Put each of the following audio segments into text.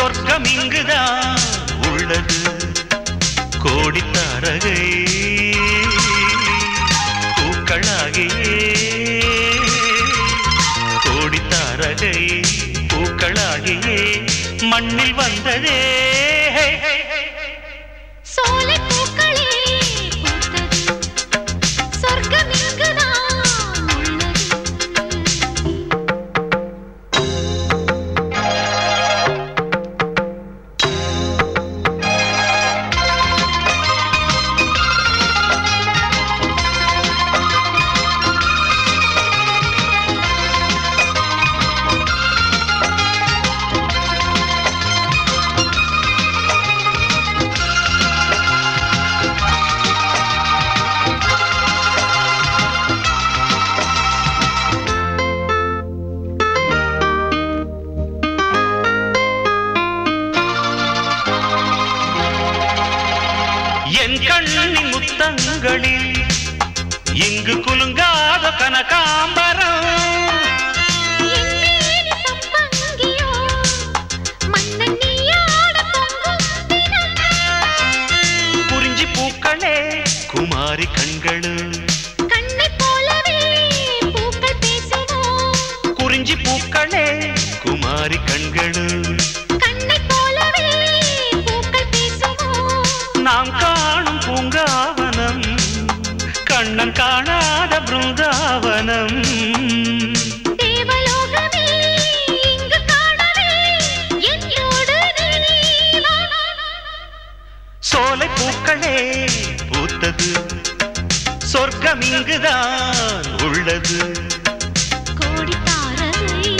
சொர்க்கம் இங்குதான் உள்ளது கோடி தாரகை பூக்களாகியே கோடி தாரகை பூக்களாகியே மண்ணில் வந்ததே சோலைப் பூக்களே பூத்தது. சொர்க்கம் இங்குதான் உள்ளது. என் கண்ணின் முத்தங்களில் இங்கு குலுங்காத கனகாம்பரம் என் மேனி சம்பங்கியோ, மன்னன் நீயாட பொங்கும் தினம். குறிஞ்சி பூக்களே குமாரி கண்களும் கண்ணைப் போலவே பூக்கள் பேசுமோ? குறிஞ்சி பூக்களே குமாரி கண்களும் கண்ணைப் போலவே பூக்கள் பேசுமோ? நாம் காணும் பூங்காவனம் கண்ணன் காணாத பிருந்தாவனம் தேவலோகமே இங்கு காணவே என்னோடு நீ வா. சோலை பூக்களே பூத்தது சொர்க்கம் இங்குதான் உள்ளது கோடி தாரகை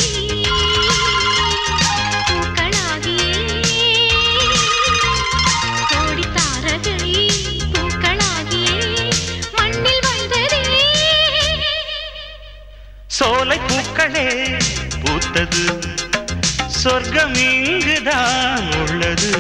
பூக்களாகியே கோடி தாரகை பூக்களாகியே மண்ணில் வந்ததே சோலை பூக்களே பூத்தது சொர்க்கம் இங்குதான் உள்ளது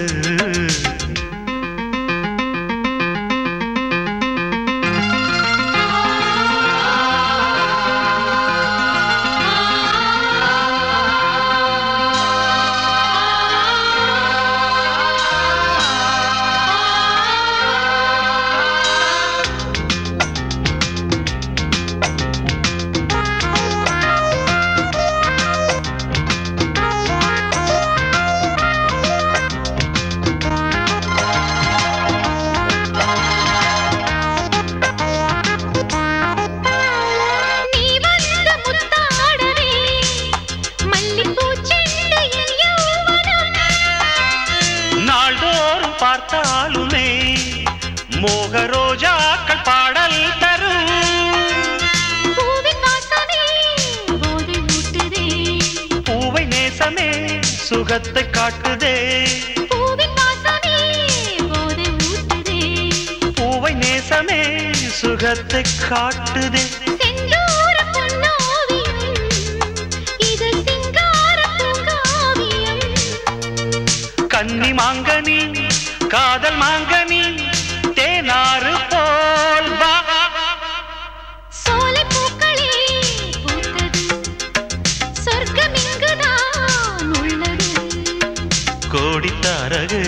நீ வந்த முத்தாடவே மல்லிப்பூச் செண்டு என் யௌவனம் நாள்தோறும் பார்த்தாலுமே மோக ரோஜாக்கள் பாடல் தரும் பூவின் வாசமே போதை ஊட்டுதே பூவை நேசமே சுகத்தை காட்டுதே பூவின் வாசமே போதை ஊட்டுதே பூவை நேசமே சுகத்தை காட்டுதே செந்தூர பொன்னோவியம் இது சிங்கார பூங்காவியம் கன்னி மாங்கனி காதல் மாங்கனி தேனாறு போல் வா சோலைப் பூக்களே பூத்தது சொர்க்கம் இங்குதான் உள்ளது கோடி தாரகை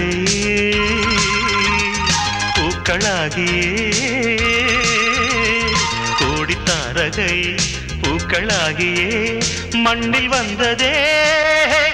பூக்களாகியே கோடி தாரகை பூக்களாகியே மண்ணில் வந்ததே